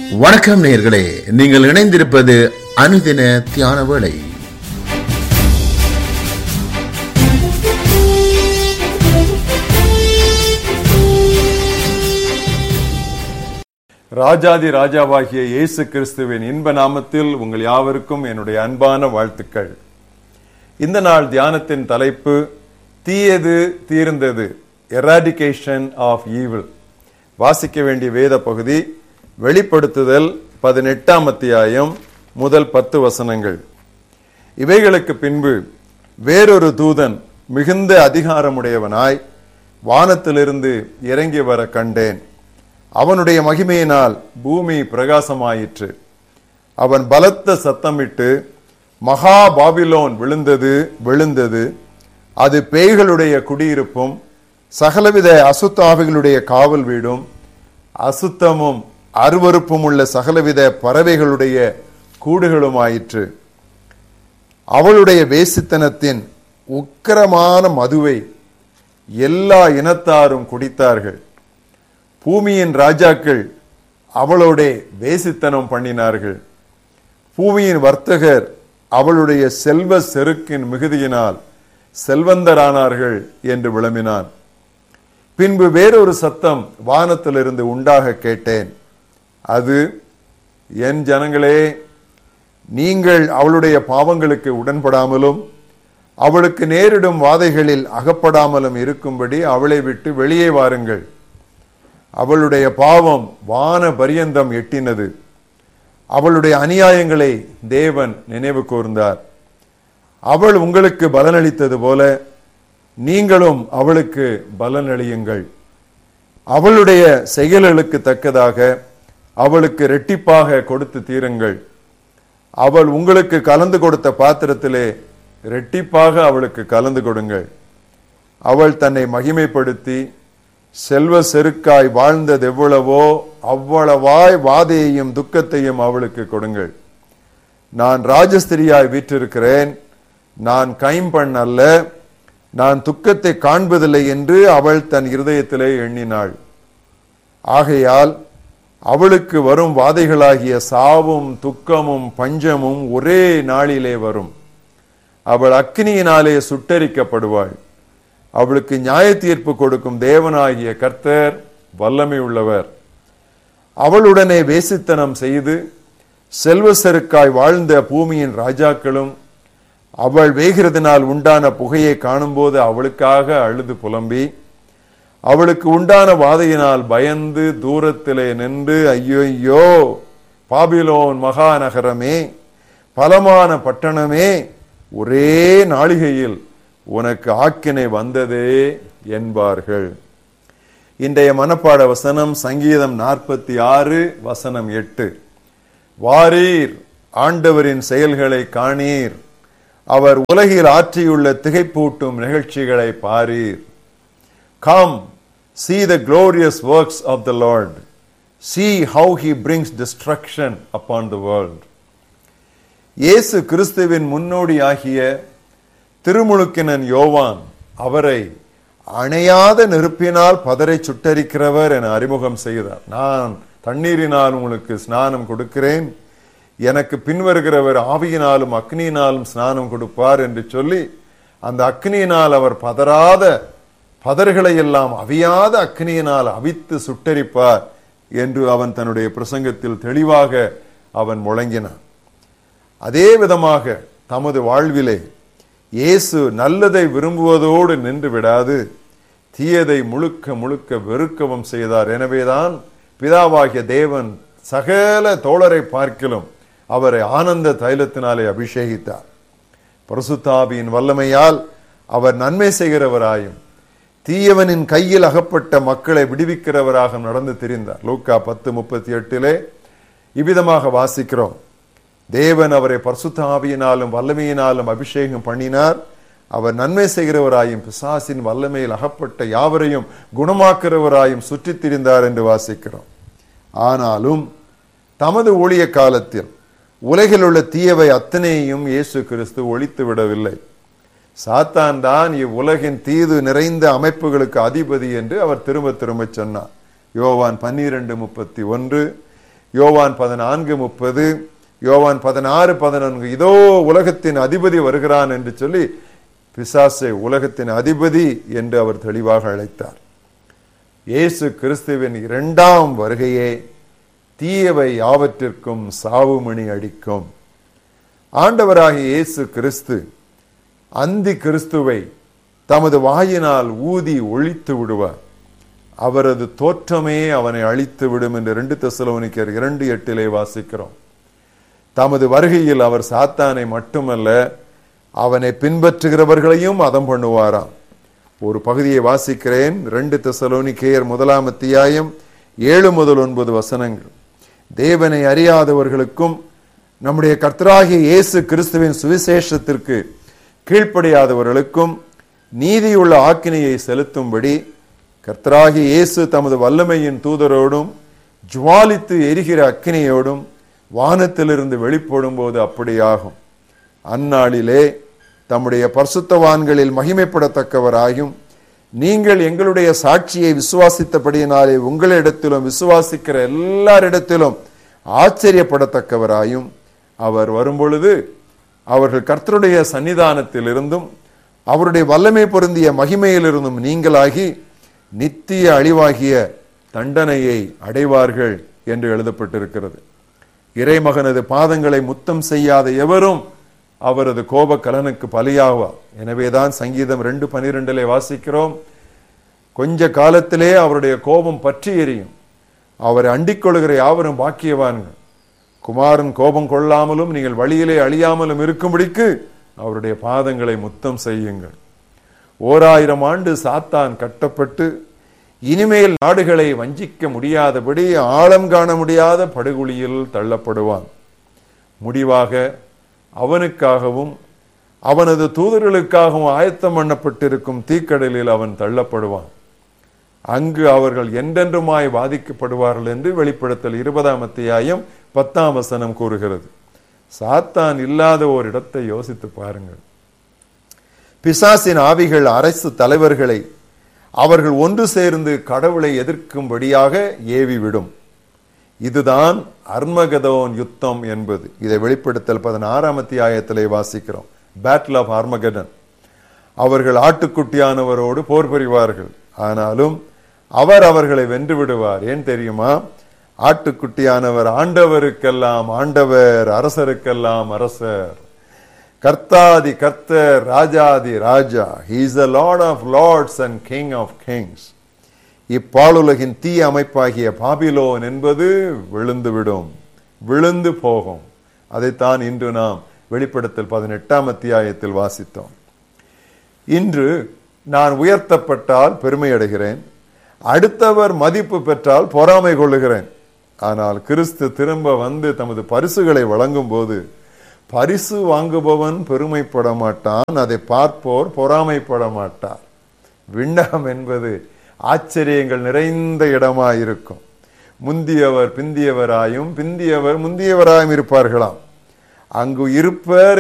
வணக்கம் நேயர்களே நீங்கள் இணைந்திருப்பது அனுதின தியான வேளை ராஜாதி ராஜாவாகிய இயேசு கிறிஸ்துவின் இன்ப நாமத்தில் உங்கள் யாவருக்கும் என்னுடைய அன்பான வாழ்த்துக்கள் இந்த நாள் தியானத்தின் தலைப்பு தீயது தீர்ந்தது எராடிகேஷன் ஆஃப் ஈவில் வாசிக்க வேண்டிய வேத பகுதி வெளிப்படுத்துதல் பதினெட்டாம் அத்தியாயம் முதல் பத்து வசனங்கள் இவைகளுக்கு பின்பு வேறொரு தூதன் மிகுந்த அதிகாரமுடையவனாய் வானத்திலிருந்து இறங்கி வர கண்டேன் அவனுடைய மகிமையினால் பூமி பிரகாசமாயிற்று அவன் பலத்த சத்தமிட்டு மகா பாபிலோன் விழுந்தது விழுந்தது அது பேய்களுடைய குடியிருப்பும் சகலவித அசுத்தாவிகளுடைய காவல் வீடும் அசுத்தமும் அருவருப்பும் உள்ள சகலவித பறவைகளுடைய கூடுகளுமாயிற்று அவளுடைய வேசித்தனத்தின் உக்கிரமான மதுவை எல்லா இனத்தாரும் குடித்தார்கள் பூமியின் ராஜாக்கள் அவளோட வேசித்தனம் பண்ணினார்கள் பூமியின் வர்த்தகர் அவளுடைய செல்வ செருக்கின் மிகுதியினால் செல்வந்தரானார்கள் என்று விளம்பினான் பின்பு வேறொரு சத்தம் வானத்திலிருந்து உண்டாக கேட்டேன் அது என் ஜனங்களே நீங்கள் அவளுடைய பாவங்களுக்கு உடன்படாமலும் அவளுக்கு நேரிடும் வாதைகளில் அகப்படாமலும் இருக்கும்படி அவளை விட்டு வெளியே வாருங்கள் அவளுடைய பாவம் வான பரியந்தம் எட்டினது அவளுடைய அநியாயங்களை தேவன் நினைவு கூர்ந்தார் அவள் உங்களுக்கு பலனளித்தது போல நீங்களும் அவளுக்கு பலனளியுங்கள் அவளுடைய செயல்களுக்கு தக்கதாக அவளுக்கு ரெட்டிப்பாக கொடுத்து தீருங்கள் அவள் உங்களுக்கு கலந்து கொடுத்த பாத்திரத்திலே ரெட்டிப்பாக அவளுக்கு கலந்து கொடுங்கள் அவள் தன்னை மகிமைப்படுத்தி செல்வ செருக்காய் வாழ்ந்தது எவ்வளவோ அவ்வளவாய் வாதையையும் துக்கத்தையும் அவளுக்கு கொடுங்கள் நான் ராஜஸ்திரியாய் வீற்றிருக்கிறேன் நான் கைம்பண் அல்ல நான் துக்கத்தை காண்பதில்லை என்று அவள் தன் இருதயத்திலே எண்ணினாள் ஆகையால் அவளுக்கு வரும் வாதைகளாகிய சாவும் துக்கமும் பஞ்சமும் ஒரே நாளிலே வரும் அவள் அக்னியினாலே சுட்டரிக்கப்படுவாள் அவளுக்கு நியாய தீர்ப்பு கொடுக்கும் தேவனாகிய கர்த்தர் வல்லமை உள்ளவர் அவளுடனே வேசித்தனம் செய்து செல்வ செருக்காய் வாழ்ந்த பூமியின் ராஜாக்களும் அவள் வேகிறதுனால் உண்டான புகையை காணும்போது அவளுக்காக அழுது புலம்பி அவளுக்கு உண்டான வாதையினால் பயந்து தூரத்திலே நின்று ஐயோ பாபிலோன் மகாநகரமே பலமான பட்டணமே ஒரே நாளிகையில் உனக்கு ஆக்கினை வந்ததே என்பார்கள் இன்றைய மனப்பாட வசனம் சங்கீதம் நாற்பத்தி ஆறு வசனம் எட்டு வாரீர் ஆண்டவரின் செயல்களை காணீர் அவர் உலகில் ஆற்றியுள்ள திகைப்பூட்டும் நிகழ்ச்சிகளை பாரீர் come see the glorious works of the Lord see how he brings destruction upon the world இயேசு கிறிஸ்துவின் முன்னோடியாகிய திருமுழுக்கினன் யோவான் அவரை அணையாத நெருப்பினால் பதரை சுட்டரிக்கிறவர் என அறிமுகம் செய்தார் நான் தண்ணீரினால் உங்களுக்கு ஸ்நானம் கொடுக்கிறேன் எனக்கு பின்வருகிறவர் ஆவியினாலும் அக்னியினாலும் ஸ்நானம் கொடுப்பார் என்று சொல்லி அந்த அக்னியினால் அவர் பதறாத பதர்களை எல்லாம் அவியாத அக்னியினால் அவித்து சுட்டரிப்பார் என்று அவன் தன்னுடைய பிரசங்கத்தில் தெளிவாக அவன் முழங்கினான் அதே விதமாக தமது வாழ்விலே இயேசு நல்லதை விரும்புவதோடு நின்று விடாது தீயதை முழுக்க முழுக்க வெறுக்கவும் செய்தார் எனவேதான் பிதாவாகிய தேவன் சகல தோழரை பார்க்கிலும் அவரை ஆனந்த தைலத்தினாலே அபிஷேகித்தார் பரிசுத்தாபியின் வல்லமையால் அவர் நன்மை செய்கிறவராயும் தீயவனின் கையில் அகப்பட்ட மக்களை விடுவிக்கிறவராக நடந்து திரிந்தார் லூக்கா பத்து முப்பத்தி எட்டிலே இவ்விதமாக வாசிக்கிறோம் தேவன் அவரை பரிசுத்த ஆவியினாலும் வல்லமையினாலும் அபிஷேகம் பண்ணினார் அவர் நன்மை செய்கிறவராயும் பிசாசின் வல்லமையில் அகப்பட்ட யாவரையும் குணமாக்குறவராயும் சுற்றித் திரிந்தார் என்று வாசிக்கிறோம் ஆனாலும் தமது ஊழிய காலத்தில் உலகில் உள்ள தீயவை அத்தனையும் இயேசு கிறிஸ்து ஒழித்து விடவில்லை சாத்தான் தான் இவ்வுலகின் தீது நிறைந்த அமைப்புகளுக்கு அதிபதி என்று அவர் திரும்ப திரும்ப சொன்னார் யோவான் பன்னிரண்டு முப்பத்தி ஒன்று யோவான் பதினான்கு முப்பது யோவான் பதினாறு பதினான்கு இதோ உலகத்தின் அதிபதி வருகிறான் என்று சொல்லி பிசாசை உலகத்தின் அதிபதி என்று அவர் தெளிவாக அழைத்தார் இயேசு கிறிஸ்துவின் இரண்டாம் வருகையே தீயவை யாவற்றிற்கும் சாவுமணி அடிக்கும் ஆண்டவராகிய இயேசு கிறிஸ்து அந்தி கிறிஸ்துவை தமது வாயினால் ஊதி ஒழித்து விடுவார் அவரது தோற்றமே அவனை அழித்து விடும் என்று ரெண்டு தெசலோனிக்கர் இரண்டு எட்டிலே வாசிக்கிறோம் தமது வருகையில் அவர் சாத்தானை மட்டுமல்ல அவனை பின்பற்றுகிறவர்களையும் அதம் பண்ணுவாராம் ஒரு பகுதியை வாசிக்கிறேன் ரெண்டு தெசலோனிக்கேயர் முதலாம் அத்தியாயம் ஏழு முதல் ஒன்பது வசனங்கள் தேவனை அறியாதவர்களுக்கும் நம்முடைய கர்த்தராகிய இயேசு கிறிஸ்துவின் சுவிசேஷத்திற்கு கீழ்ப்படியாதவர்களுக்கும் நீதியுள்ள ஆக்கினையை செலுத்தும்படி கர்த்தராகிய இயேசு தமது வல்லமையின் தூதரோடும் ஜுவாலித்து எரிகிற அக்கினியோடும் வானத்திலிருந்து வெளிப்படும் போது அப்படியாகும் அந்நாளிலே தம்முடைய பரிசுத்தவான்களில் மகிமைப்படத்தக்கவராயும் நீங்கள் எங்களுடைய சாட்சியை விசுவாசித்தபடியினாலே உங்களிடத்திலும் விசுவாசிக்கிற எல்லாரிடத்திலும் ஆச்சரியப்படத்தக்கவராயும் அவர் வரும்பொழுது அவர்கள் கர்த்தருடைய சன்னிதானத்தில் இருந்தும் அவருடைய வல்லமை பொருந்திய மகிமையிலிருந்தும் நீங்களாகி நித்திய அழிவாகிய தண்டனையை அடைவார்கள் என்று எழுதப்பட்டிருக்கிறது இறைமகனது பாதங்களை முத்தம் செய்யாத எவரும் அவரது கோப கலனுக்கு பலியாவார் எனவேதான் சங்கீதம் ரெண்டு பனிரெண்டிலே வாசிக்கிறோம் கொஞ்ச காலத்திலே அவருடைய கோபம் பற்றி எரியும் அவரை அண்டிக் கொள்கிற யாவரும் பாக்கியவான்கள் குமாரன் கோபம் கொள்ளாமலும் நீங்கள் வழியிலே அழியாமலும் இருக்கும்படிக்கு அவருடைய பாதங்களை முத்தம் செய்யுங்கள் ஓராயிரம் ஆண்டு சாத்தான் கட்டப்பட்டு இனிமேல் நாடுகளை வஞ்சிக்க முடியாதபடி ஆழம் காண முடியாத படுகுழியில் தள்ளப்படுவான் முடிவாக அவனுக்காகவும் அவனது தூதர்களுக்காகவும் ஆயத்தம் பண்ணப்பட்டிருக்கும் தீக்கடலில் அவன் தள்ளப்படுவான் அங்கு அவர்கள் என்றென்றுமாய் பாதிக்கப்படுவார்கள் என்று வெளிப்படுத்தல் இருபதாம் அத்தியாயம் பத்தாம் வசனம் கூறுகிறது சாத்தான் இல்லாத ஒரு இடத்தை யோசித்து பாருங்கள் பிசாசின் ஆவிகள் அரசு தலைவர்களை அவர்கள் ஒன்று சேர்ந்து கடவுளை எதிர்க்கும்படியாக ஏவிவிடும் இதுதான் அர்மகதோன் யுத்தம் என்பது இதை வெளிப்படுத்தல் பதினாறாம் அத்தியாயத்திலே வாசிக்கிறோம் பேட்டில் ஆஃப் அர்மகடன் அவர்கள் ஆட்டுக்குட்டியானவரோடு போர் புரிவார்கள் ஆனாலும் அவர் அவர்களை வென்று விடுவார் ஏன் தெரியுமா ஆட்டுக்குட்டியானவர் ஆண்டவருக்கெல்லாம் ஆண்டவர் அரசருக்கெல்லாம் அரசர் கர்த்தாதி கர்த்தர் ராஜாதி ராஜா he's a lord of lords and king of kings இப்பாலுலகின் தீ அமைப்பாகிய பாபிலோன் என்பது விழுந்துவிடும் விழுந்து போகும் அதைத்தான் இன்று நாம் வெளிப்படுத்தல் பதினெட்டாம் அத்தியாயத்தில் வாசித்தோம் இன்று நான் உயர்த்தப்பட்டால் பெருமை அடைகிறேன் அடுத்தவர் மதிப்பு பெற்றால் பொறாமை கொள்ளுகிறேன் ஆனால் கிறிஸ்து திரும்ப வந்து தமது பரிசுகளை வழங்கும் போது பரிசு வாங்குபவன் பெருமைப்பட மாட்டான் அதை பார்ப்போர் பொறாமைப்பட மாட்டார் விண்ணகம் என்பது ஆச்சரியங்கள் நிறைந்த இடமாயிருக்கும் முந்தியவர் பிந்தியவராயும் பிந்தியவர் முந்தியவராயும் இருப்பார்களாம் அங்கு இருப்பர்